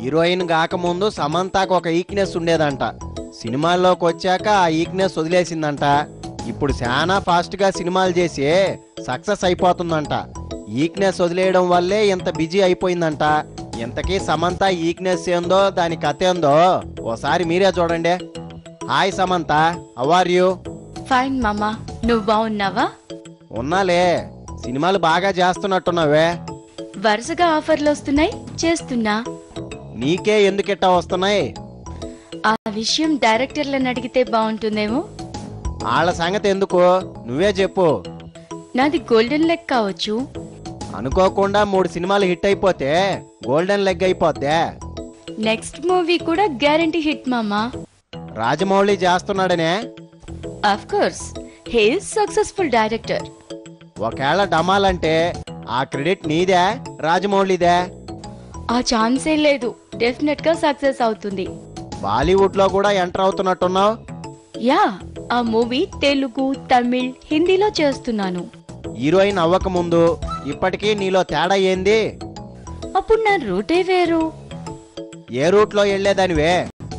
heroine కాకముందు సమంతకు ఒక ఈక్నెస్ ఉండేదంట సినిమాల్లోకి వచ్చాక ఆ ఈక్నెస్ వదిలేసిందంట ఇప్పుడు చాలా ఫాస్ట్గా సినిమాలు చేసి సక్సెస్ అయిపోతుందంట ఈక్నెస్ వదిలేయడం వల్లే ఇంత బిజీ అయిపోయిందంట ఇంతకీ సమంత ఈక్నెస్ ఏందో దాని కథ ఏందో ఓసారి మీరే చూడండి hi Samantha are you fine మామా నువ్వు బాగున్నావా ఉన్నాలే సినిమాలు బాగా చేస్తున్నట్టున్నావే వరుసగా ఆఫర్లు వస్తున్నాయి చేస్తున్నా నీకే ఎందుకిట్టా వస్తున్నాయి ఆ విషయం డైరెక్టర్లను అడిగితే బాగుంటుందేమో వాళ్ళ సంగతి ఎందుకు నువ్వే చెప్పు నాది గోల్డెన్ లెగ్ కావచ్చు అనుకోకుండా మూడు సినిమాలు హిట్ అయిపోతే గోల్డెన్ లెగ్ అయిపోద్దే నెక్స్ట్ మూవీ కూడా గ్యారంటీ హిట్ మామా రాజమౌళి చేస్తున్నాడనే of course hey successful director ఒకవేళ డమాలంటే ఆ క్రెడిట్ నీదే రాజమౌళిదే ఆ ఛాన్సే లేదు డెఫినెట్ గా సక్సెస్ అవుతుంది బాలీవుడ్ లో కూడా ఎంటర్ అవుతున్నట్టున్నావు యా ఆ మూవీ తెలుగు తమిళ్ హిందీలో చేస్తున్నాను హీరోయిన్ అవ్వక ముందు ఇప్పటికీ నీలో తేడా ఏంది అప్పుడు నా రూటే వేరు ఏ రూట్ లో వెళ్లేదానివే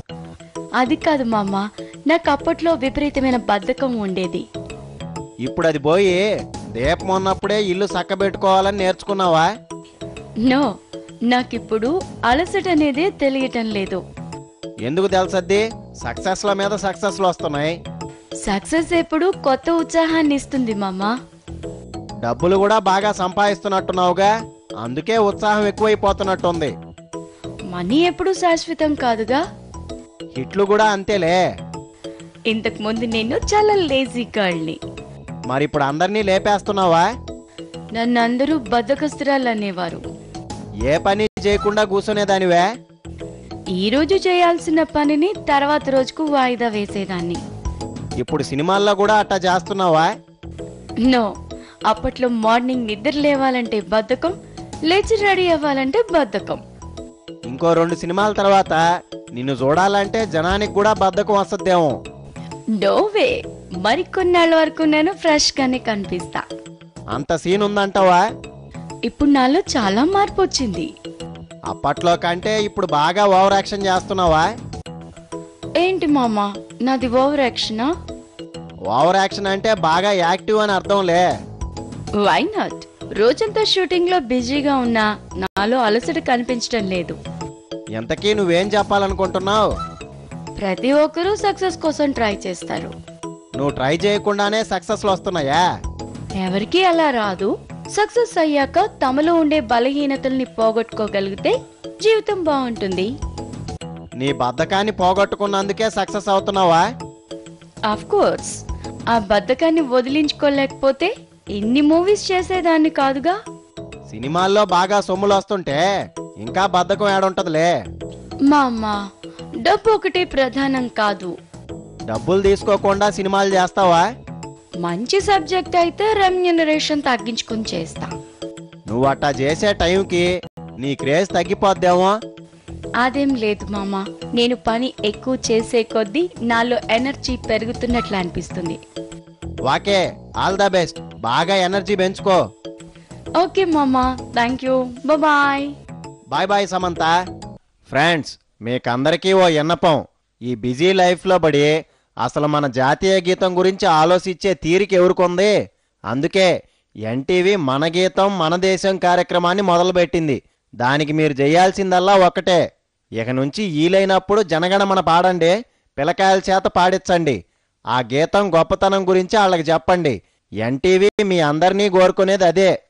అది కాదు మామ నాకు అప్పట్లో విపరీతమైన బద్ధకం ఉండేది ఇప్పుడు అది పోయి దీపం ఉన్నప్పుడే ఇల్లు చక్కబెట్టుకోవాలని నేర్చుకున్నావా నో నాకిప్పుడు అలసట అనేదే తెలియటం లేదు ఎందుకు తెలుసద్ది సక్సెస్ల మీద సక్సెస్లు వస్తున్నాయి సక్సెస్ ఎప్పుడు కొత్త ఉత్సాహాన్ని ఇస్తుంది మామ డబ్బులు కూడా బాగా సంపాదిస్తున్నట్టున్నావుగా అందుకే ఉత్సాహం ఎక్కువైపోతున్నట్టుంది మనీ ఎప్పుడు శాశ్వతం కాదుగా హిట్లు కూడా అంతేలే ఇంతకు ముందు నేను చాలా లేజీ గర్ల్ని మరి ఇప్పుడు అందరినీ లేపేస్తున్నావా నన్ను అందరూ బద్దకస్తురాలు అనేవారు ఏ పని చేయకుండా కూర్చునేదానివే ఈ రోజు చేయాల్సిన పనిని తర్వాత రోజుకు వాయిదా వేసేదాన్ని ఇప్పుడు సినిమాల్లో కూడా అట్టా చేస్తున్నావా నో అప్పట్లో మార్నింగ్ నిద్ర లేవాలంటే బద్ధకం లేచి రెడీ అవ్వాలంటే బద్ధకం ఇంకో రెండు సినిమాల తర్వాత నిన్ను చూడాలంటే జనానికి కూడా బద్ధకం వస్తుందేమో డోవే మరికొన్నాళ్ళ వరకు నేను ఫ్రెష్ గానే కనిపిస్తా అంత సీన్ ఉందంటావా ఇప్పుడు నాలో చాలా మార్పు వచ్చింది అప్పట్లో కంటే ఇప్పుడు బాగా ఓవర్ యాక్షన్ చేస్తున్నావా ఏంటి మామ నాది ఓవర్ యాక్షనా ఓవర్ యాక్షన్ అంటే బాగా యాక్టివ్ అని అర్థంలే వై నాట్ రోజంతా షూటింగ్ లో బిజీగా ఉన్నా నాలో అలసట కనిపించడం లేదు ఎంతకీ నువ్వేం చెప్పాలనుకుంటున్నావు ప్రతి ఒక్కరూ సక్సెస్ కోసం ట్రై చేస్తారు నువ్వు ట్రై చేయకుండానే సక్సెస్లు వస్తున్నాయా ఎవరికీ అలా రాదు సక్సెస్ అయ్యాక తమలో ఉండే బలహీనతల్ని పోగొట్టుకోగలిగితే జీవితం బాగుంటుంది నీ బద్ధకాన్ని పోగొట్టుకున్నందుకే సక్సెస్ అవుతున్నావా ఆఫ్ కోర్స్ ఆ బద్ధకాన్ని వదిలించుకోలేకపోతే ఇన్ని మూవీస్ చేసేదాన్ని కాదుగా సినిమాల్లో బాగా సొమ్ములు వస్తుంటే ఇంకా బద్ధకం ఏడుంటదిలే మా అమ్మ డబ్బు ఒకటే ప్రధానం కాదు డబ్బులు తీసుకోకుండా సినిమాలు చేస్తావా మంచి సబ్జెక్ట్ అయితే రెమ్యూనరేషన్ తగ్గించుకుని చేస్తా నువ్వు అట్టా చేసే టైంకి నీ క్రేజ్ తగ్గిపోద్దేమో అదేం లేదు మామ నేను పని ఎక్కువ చేసే కొద్దీ నాలో ఎనర్జీ పెరుగుతున్నట్లు అనిపిస్తుంది వాకే ఆల్ ద బెస్ట్ బాగా ఎనర్జీ పెంచుకో ఓకే మామ thank you bye bye bye Samantha friends మీకందరికీ ఓ ఎన్నపం ఈ బిజీ లైఫ్లో పడి అసలు మన జాతీయ గీతం గురించి ఆలోచించే తీరిక ఎవరికొంది అందుకే ఎన్టీవీ మన గీతం మన దేశం కార్యక్రమాన్ని మొదలుపెట్టింది దానికి మీరు చేయాల్సిందల్లా ఒక్కటే ఇక నుంచి ఈలైనప్పుడు జనగణమన పాడండి పిల్లకాయల చేత పాడించండి ఆ గీతం గొప్పతనం గురించి వాళ్ళకి చెప్పండి ఎన్టీవీ మీ అందరినీ కోరుకునేది అదే